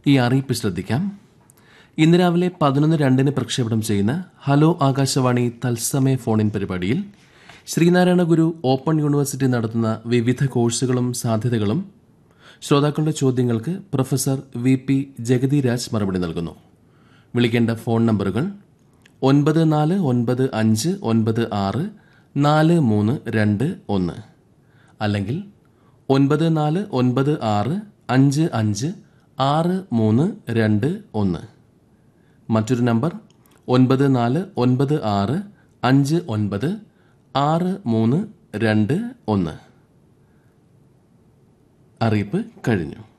ഈ അറിയിപ്പ് ശ്രദ്ധിക്കാം ഇന്ന് രാവിലെ പതിനൊന്ന് രണ്ടിന് പ്രക്ഷേപണം ചെയ്യുന്ന ഹലോ ആകാശവാണി തത്സമയ ഫോണിൻ പരിപാടിയിൽ ശ്രീനാരായണ ഗുരു ഓപ്പൺ യൂണിവേഴ്സിറ്റി നടത്തുന്ന വിവിധ കോഴ്സുകളും സാധ്യതകളും ശ്രോതാക്കളുടെ ചോദ്യങ്ങൾക്ക് professor V P Jagathi Raj മറുപടി നൽകുന്നു വിളിക്കേണ്ട ഫോൺ നമ്പറുകൾ ഒൻപത് നാല് ഒൻപത് അഞ്ച് ഒൻപത് ആറ് നാല് മൂന്ന് രണ്ട് ഒന്ന് അല്ലെങ്കിൽ ഒൻപത് നാല് ഒൻപത് ആറ് അഞ്ച് അഞ്ച് ആറ് മൂന്ന് രണ്ട് ഒന്ന് മറ്റൊരു നമ്പർ ഒൻപത് നാല് ഒൻപത് ആറ് അഞ്ച് ഒൻപത് ആറ് മൂന്ന് രണ്ട് ഒന്ന് അറിയിപ്പ് കഴിഞ്ഞു